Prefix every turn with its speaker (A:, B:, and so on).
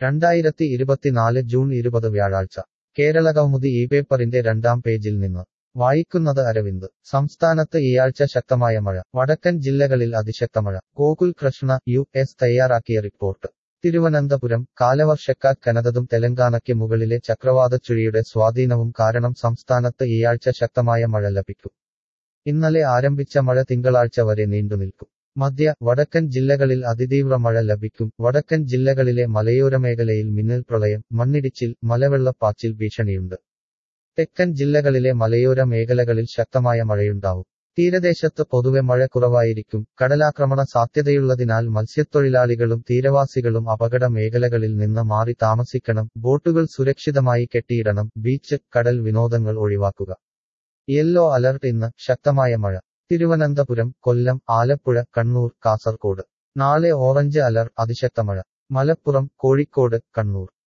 A: രണ്ടായിരത്തി ഇരുപത്തിനാല് ജൂൺ ഇരുപത് വ്യാഴാഴ്ച കേരള കൗമുദി ഈ പേപ്പറിന്റെ രണ്ടാം പേജിൽ നിന്ന് വായിക്കുന്നത് അരവിന്ദ് സംസ്ഥാനത്ത് ഈയാഴ്ച ശക്തമായ മഴ വടക്കൻ ജില്ലകളിൽ അതിശക്ത മഴ ഗോകുൽ കൃഷ്ണ യു എസ് തയ്യാറാക്കിയ റിപ്പോർട്ട് തിരുവനന്തപുരം കാലവർഷക്കാറ്റ് കനതതും തെലങ്കാനയ്ക്ക് മുകളിലെ ചക്രവാത ചുഴിയുടെ സ്വാധീനവും കാരണം സംസ്ഥാനത്ത് ഈയാഴ്ച ശക്തമായ മഴ ലഭിക്കും ഇന്നലെ ആരംഭിച്ച മഴ തിങ്കളാഴ്ച വരെ നീണ്ടുനിൽക്കും മധ്യ വടക്കൻ ജില്ലകളിൽ അതിതീവ്ര മഴ ലഭിക്കും വടക്കൻ ജില്ലകളിലെ മലയോര മേഖലയിൽ മിന്നൽ പ്രളയം മണ്ണിടിച്ചിൽ മലവെള്ളപ്പാച്ചിൽ ഭീഷണിയുണ്ട് തെക്കൻ ജില്ലകളിലെ മലയോര മേഖലകളിൽ ശക്തമായ മഴയുണ്ടാവും തീരദേശത്ത് പൊതുവെ മഴ കുറവായിരിക്കും കടലാക്രമണ സാധ്യതയുള്ളതിനാൽ മത്സ്യത്തൊഴിലാളികളും തീരവാസികളും അപകട മേഖലകളിൽ നിന്ന് മാറി താമസിക്കണം ബോട്ടുകൾ സുരക്ഷിതമായി കെട്ടിയിടണം ബീച്ച് കടൽ വിനോദങ്ങൾ ഒഴിവാക്കുക യെല്ലോ അലർട്ട് ഇന്ന് ശക്തമായ മഴ തിരുവനന്തപുരം കൊല്ലം ആലപ്പുഴ കണ്ണൂർ കാസർകോട് നാളെ ഓറഞ്ച് അലർട്ട് അതിശക്ത മഴ മലപ്പുറം കോഴിക്കോട് കണ്ണൂർ